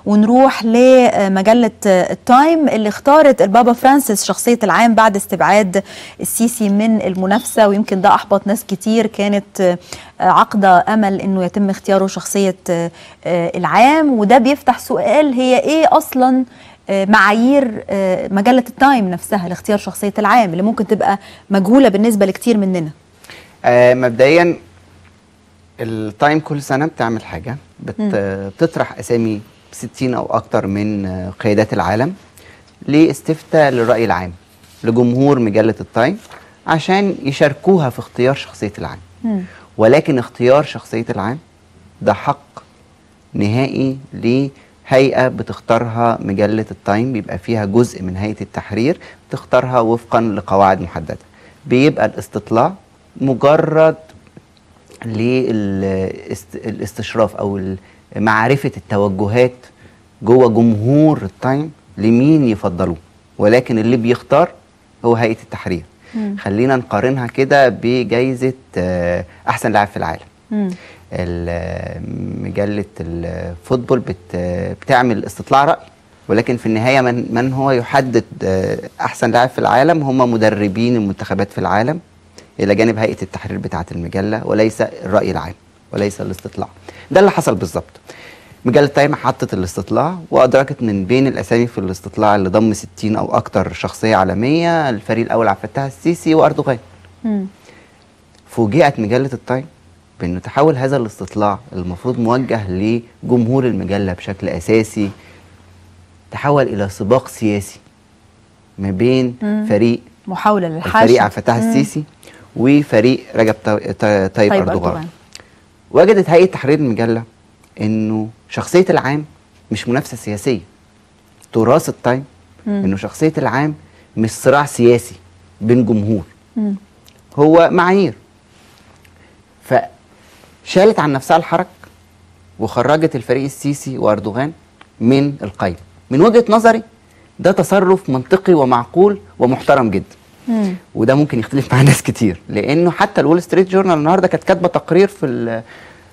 ونروح لمجله التايم اللي اختارت البابا فرانسيس شخصيه العام بعد استبعاد السيسي من المنافسه ويمكن ده احبط ناس كتير كانت عقده امل انه يتم اختياره شخصيه العام وده بيفتح سؤال هي ايه اصلا معايير مجله التايم نفسها لاختيار شخصيه العام اللي ممكن تبقى مجهوله بالنسبه لكتير مننا آه مبدئيا التايم كل سنه بتعمل حاجه بت بتطرح اسامي 60 او اكتر من قيادات العالم لاستفتاء للراي العام لجمهور مجله التايم عشان يشاركوها في اختيار شخصيه العام مم. ولكن اختيار شخصيه العام ده حق نهائي لهيئه بتختارها مجله التايم بيبقى فيها جزء من هيئه التحرير بتختارها وفقا لقواعد محدده بيبقى الاستطلاع مجرد للاستشراف او معرفه التوجهات جوه جمهور التايم لمين يفضلوه ولكن اللي بيختار هو هيئه التحرير مم. خلينا نقارنها كده بجائزه آه، احسن لاعب في العالم مم. ال- مجله الفوتبول بت بتعمل استطلاع راي ولكن في النهايه من من هو يحدد آه، احسن لاعب في العالم هم مدربين المنتخبات في العالم الى جانب هيئه التحرير بتاعه المجله وليس الراي العام وليس الاستطلاع ده اللي حصل بالظبط مجله تايم حطت الاستطلاع وادركت من بين الاسامي في الاستطلاع اللي ضم 60 او اكتر شخصيه عالميه الفريق الاول عبد الفتاح السيسي واردوغان مم. فوجئت مجلة التايم بأنه تحول هذا الاستطلاع المفروض موجه لجمهور المجلة بشكل أساسي تحول إلى سباق سياسي ما بين مم. فريق محاوله للحشد الفريق عبد الفتاح مم. السيسي وفريق رجب طي- طي- طيب طيب أردوغان أردوغان. وجدت هيئة تحرير المجلة أنه شخصية العام مش منافسة سياسية تراث التايم مم. أنه شخصية العام مش صراع سياسي بين جمهور مم. هو معايير فشالت عن نفسها الحرج وخرجت الفريق السيسي واردوغان من القايمه من وجهه نظري ده تصرف منطقي ومعقول ومحترم جدا مم. وده ممكن يختلف مع ناس كتير لانه حتى الول ستريت جورنال النهارده كانت كاتبه تقرير في ال-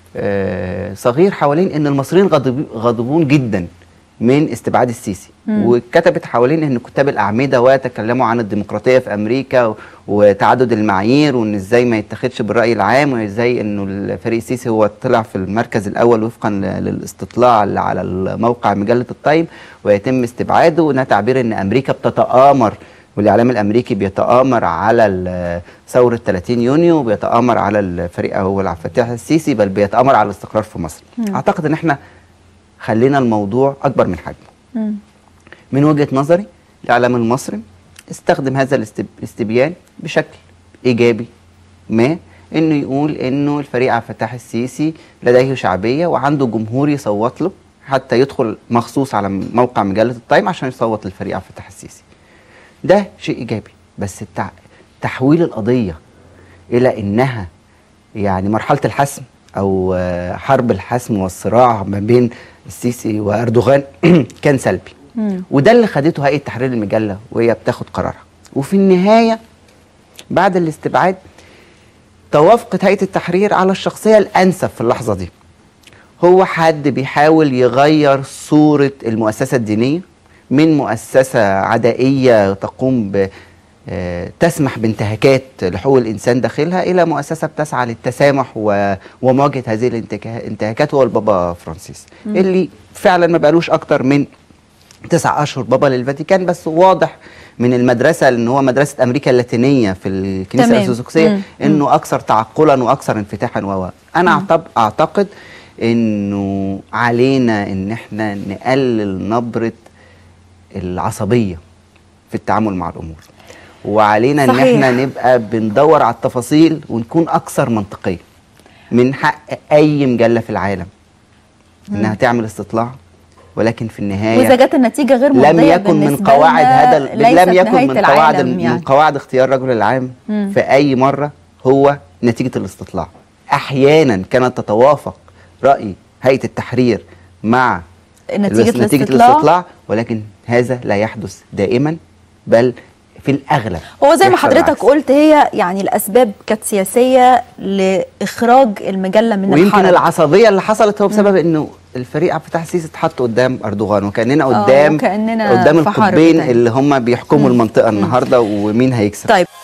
آه، صغير حوالين ان المصريين غاضب- غاضبون جدا من استبعاد السيسي مم. وكتبت حوالين ان كتاب الاعمده وتكلموا عن الديمقراطيه في امريكا و- وتعدد المعايير وان ازاي ما يتخذش بالراي العام وازاي انه الفريق السيسي هو طلع في المركز الاول وفقا ل- للاستطلاع اللي على الموقع مجله التايم ويتم استبعاده وانها تعبير ان امريكا بتتآمر والاعلام الامريكي بيتآمر على ال- ثوره 30 يونيو وبيتآمر على الفريق هو عبد الفتاح السيسي بل بيتآمر على الاستقرار في مصر مم. اعتقد ان احنا خلينا الموضوع اكبر من حجمه مم. من وجهه نظري الاعلام المصري استخدم هذا الاستب- الاستبيان بشكل ايجابي ما انه يقول انه الفريق عبد الفتاح السيسي لديه شعبيه وعنده جمهور يصوت له حتى يدخل مخصوص على موقع مجله التايم عشان يصوت للفريق عبد الفتاح السيسي. ده شيء ايجابي بس التع... تحويل القضيه الى انها يعني مرحله الحسم او آه، حرب الحسم والصراع ما بين السيسي واردوغان كان سلبي. مم. وده اللي خدته هيئه تحرير المجله وهي بتاخد قرارها وفي النهايه بعد الاستبعاد توافقت هيئه التحرير على الشخصيه الانسب في اللحظه دي هو حد بيحاول يغير صوره المؤسسه الدينيه من مؤسسه عدائيه تقوم ب آه، تسمح بانتهاكات لحقوق الانسان داخلها الى مؤسسه بتسعى للتسامح و- ومواجهه هذه الانتكا- الانتهاكات هو البابا فرانسيس اللي فعلا ما بقالوش اكتر من تسع اشهر بابا للفاتيكان بس واضح من المدرسه ان هو مدرسه امريكا اللاتينيه في الكنيسه تمام. الارثوذكسيه مم. انه اكثر تعقلا واكثر انفتاحا و و. انا أعتب اعتقد انه علينا ان احنا نقلل نبره العصبيه في التعامل مع الامور وعلينا ان صحيح. احنا نبقى بندور على التفاصيل ونكون اكثر منطقيه من حق اي مجله في العالم انها تعمل استطلاع ولكن في النهايه واذا جت النتيجه غير مرضيه لم يكن من بالنسبة قواعد لنا هذا ال- ليست لم يكن نهاية من قواعد العالم من يعني. قواعد اختيار رجل العام مم. في اي مره هو نتيجه الاستطلاع احيانا كانت تتوافق راي هيئه التحرير مع نتيجه, بس نتيجه الاستطلاع الاستطلاع ولكن هذا لا يحدث دائما بل في الاغلب هو زي ما يحصل حضرتك العكس. قلت هي يعني الاسباب كانت سياسيه لاخراج المجله من ويمكن الحرب العصبيه اللي حصلت هو بسبب انه الفريق عبد الفتاح السيسي اتحط قدام اردوغان وكاننا آه، قدام وكأننا قدام في حرب القطبين تاني. اللي هم بيحكموا المنطقه النهارده ومين هيكسب طيب